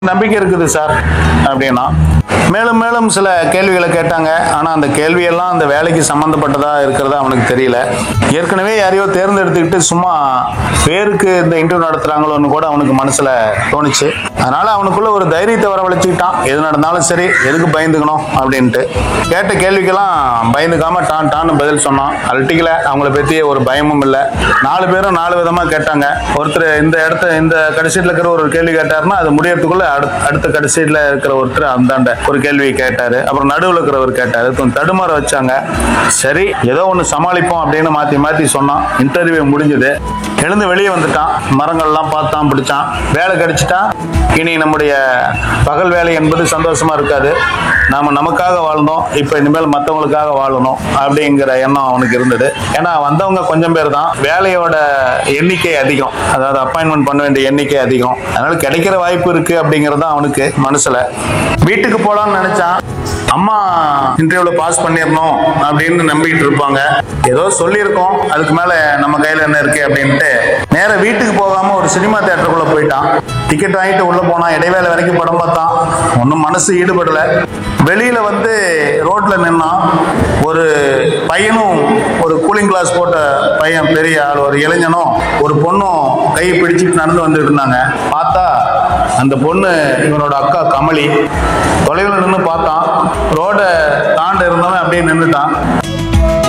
நம்பிக்கை இருக்குது சார் அப்படின்னா மேலும் மேலும் சில கேள்விகளை கேட்டாங்க ஆனால் அந்த கேள்வியெல்லாம் அந்த வேலைக்கு சம்மந்தப்பட்டதா இருக்கிறதா அவனுக்கு தெரியல ஏற்கனவே யாரையோ தேர்ந்தெடுத்துக்கிட்டு சும்மா பேருக்கு இந்த இன்டர்வியூ நடத்துறாங்களோன்னு கூட அவனுக்கு மனசுல தோணுச்சு அதனால அவனுக்குள்ள ஒரு தைரியத்தை வரவழைச்சுக்கிட்டான் எது நடந்தாலும் சரி எதுக்கு பயந்துக்கணும் அப்படின்ட்டு கேட்ட கேள்விக்கெல்லாம் பயந்துக்காம டான் டான்னு பதில் சொன்னான் அல்ட்டிக்கல அவங்கள பற்றிய ஒரு பயமும் இல்லை நாலு பேரும் நாலு விதமா கேட்டாங்க ஒருத்தர் இந்த இடத்த இந்த கடைசீட்டில் இருக்கிற ஒரு கேள்வி கேட்டாருன்னா அது முடியறதுக்குள்ள அடுத்த அடுத்த கடைசீட்டில் இருக்கிற ஒருத்தர் அந்தாண்ட ஒரு கேள்வி கேட்டாரு அப்புறம் நடுவில் இருக்கிறவர் கேட்டாரு கொஞ்சம் தடுமாற வச்சாங்க சரி ஏதோ ஒன்று சமாளிப்போம் அப்படின்னு மாத்தி மாத்தி சொன்னான் இன்டர்வியூ முடிஞ்சது எழுந்து வெளியே வந்துட்டான் மரங்கள்லாம் பார்த்தான் பிடிச்சான் வேலை கிடைச்சிட்டா இனி நம்முடைய பகல் வேலை என்பது சந்தோஷமா இருக்காது நாம நமக்காக வாழ்ந்தோம் இப்போ இனிமேல் மற்றவங்களுக்காக வாழணும் அப்படிங்கிற எண்ணம் அவனுக்கு இருந்தது ஏன்னா வந்தவங்க கொஞ்சம் பேர் தான் வேலையோட எண்ணிக்கை அதிகம் அதாவது அப்பாயின்மெண்ட் பண்ண வேண்டிய எண்ணிக்கை அதிகம் அதனால கிடைக்கிற வாய்ப்பு இருக்கு அப்படிங்கிறது தான் அவனுக்கு மனசுல வீட்டுக்கு போலாம்னு நினைச்சான் அம்மா இன்டர்வியூல பாஸ் பண்ணிடணும் அப்படின்னு நம்பிக்கிட்டு இருப்பாங்க ஏதோ சொல்லியிருக்கோம் அதுக்கு மேல நம்ம கையில என்ன இருக்கு அப்படின்ட்டு நேர வீட்டுக்கு போகாம ஒரு சினிமா தியேட்டருக்குள்ள போயிட்டான் டிக்கெட் வாங்கிட்டு உள்ள போனான் இடைவேளை வரைக்கும் படம் பார்த்தான் ஒன்றும் மனசு ஈடுபடல வெளியில வந்து ரோட்ல நின்னான் ஒரு பையனும் ஒரு கூலிங் கிளாஸ் போட்ட பையன் பெரிய ஆள் ஒரு இளைஞனும் ஒரு பொண்ணும் கையை பிடிச்சிட்டு நடந்து வந்துட்டு இருந்தாங்க பார்த்தா அந்த பொண்ணு இவனோட அக்கா கமலி தொலைவில் நின்று பார்த்தான் ரோட தாண்ட இருந்தவன் அப்படியே நின்றுட்டான்